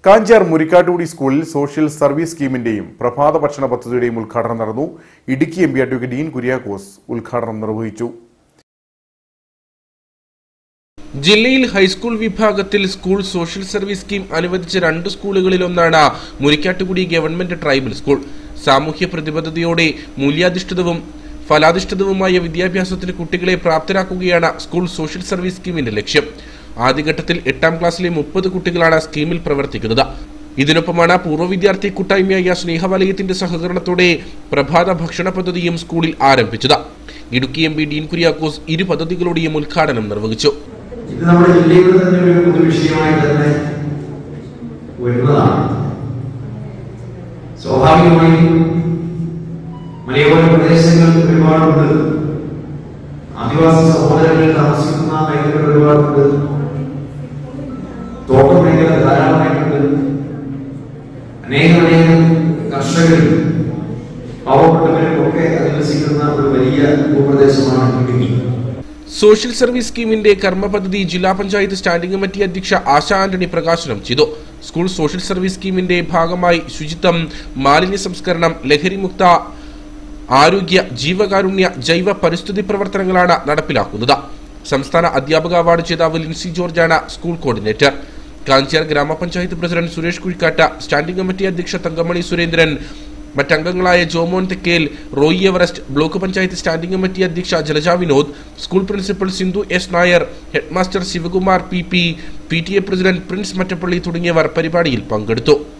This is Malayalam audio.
കാഞ്ചാർ മുരിക്കാട്ടുകുടി സ്കൂളിൽ സോഷ്യൽ സർവീസ് സ്കീമിന്റെയും പ്രഭാത ഭക്ഷണ പദ്ധതിയുടെയും ഉദ്ഘാടനം നടന്നു Idukki M P advocate Dean Kuriakose ഉദ്ഘാടനം നിർവഹിച്ചു ജില്ലയിൽ ഹൈസ്കൂൾ വിഭാഗത്തിൽ സ്കൂൾ സോഷ്യൽ സർവീസ് സ്കീം അനുവദിച്ച രണ്ട് സ്കൂളുകളിലൊന്നാണ് മുരിക്കാട്ടുകുടി ഗവൺമെന്റ് ട്രൈബൽ സ്കൂൾ സാമൂഹ്യ പ്രതിബദ്ധതയോടെ മൂല്യാധിഷ്ഠിതവും ഫലാധിഷ്ഠിതവുമായ വിദ്യാഭ്യാസത്തിന് കുട്ടികളെ പ്രാപ്തരാക്കുകയാണ് സ്കൂൾ സോഷ്യൽ സർവീസ് സ്കീമിന്റെ ലക്ഷ്യം ആദ്യഘട്ടത്തിൽ എട്ടാം ക്ലാസ്സിലെ മുപ്പത് കുട്ടികളാണ് സ്കീമിൽ പ്രവർത്തിക്കുന്നത് ഇതിനൊപ്പമാണ് പൂർവ്വ വിദ്യാർത്ഥി കൂട്ടായ്മയായ സ്നേഹവലയത്തിന്റെ സഹകരണത്തോടെ പ്രഭാത ഭക്ഷണ പദ്ധതിയും സ്കൂളിൽ ആരംഭിച്ചത് Idukki M P Dean Kuriakose ഇരു പദ്ധതികളുടെയും ഉദ്ഘാടനം നിർവഹിച്ചു ഇത് നമ്മുടെ ജില്ലയിൽ തന്നെ ഒരു പൊതുവിഷയമായി തന്നെ വരുന്നതാണ് സ്വാഭാവികമായും മലയോര പ്രദേശങ്ങൾ ഒരുപാടുണ്ട് ആദിവാസി സഹോദരങ്ങൾ താമസിക്കുന്ന മേഖലകൾ ഒരുപാടുണ്ട് തോട്ടം മേഖല ധാരാളമായിട്ടുണ്ട് അനേകമനേകം കർഷകരും പാവപ്പെട്ടവരും ഒക്കെ അധിവസിക്കുന്ന ഒരു വലിയ ഭൂപ്രദേശമാണ് ഇടുക്കി സോഷ്യൽ സർവീസ് സ്കീമിന്റെ കർമ്മ പദ്ധതി ജില്ലാ പഞ്ചായത്ത് സ്റ്റാൻഡിംഗ് കമ്മിറ്റി അധ്യക്ഷ ആശ ആന്റണി പ്രകാശനം ചെയ്തു സ്കൂൾ സോഷ്യൽ സർവീസ് സ്കീമിന്റെ ഭാഗമായി ശുചിത്വം മാലിന്യ സംസ്കരണം ലഹരിമുക്ത ആരോഗ്യ ജീവകാരുണ്യ ജൈവ പരിസ്ഥിതി പ്രവർത്തനങ്ങളാണ് നടപ്പിലാക്കുന്നത് സംസ്ഥാന അധ്യാപക അവാർഡ് ജേതാവ് ലിൻസി ജോർജാണ് സ്കൂൾ കോർഡിനേറ്റർ കാഞ്ചിയാർ ഗ്രാമപഞ്ചായത്ത് പ്രസിഡന്റ് സുരേഷ് കുഴിക്കാട്ട സ്റ്റാൻഡിംഗ് കമ്മിറ്റി അധ്യക്ഷ തങ്കമണി സുരേന്ദ്രൻ മറ്റംഗങ്ങളായ Jomon Thekkel Roy Everest block panchayat standing committee അധ്യക്ഷ Jalaja Vinod school principal Sindhu S Nair headmaster Shivakumar P P P T A president Prince Mattappally തുടങ്ങിയവർ പരിപാടിയിൽ പങ്കെടുത്തു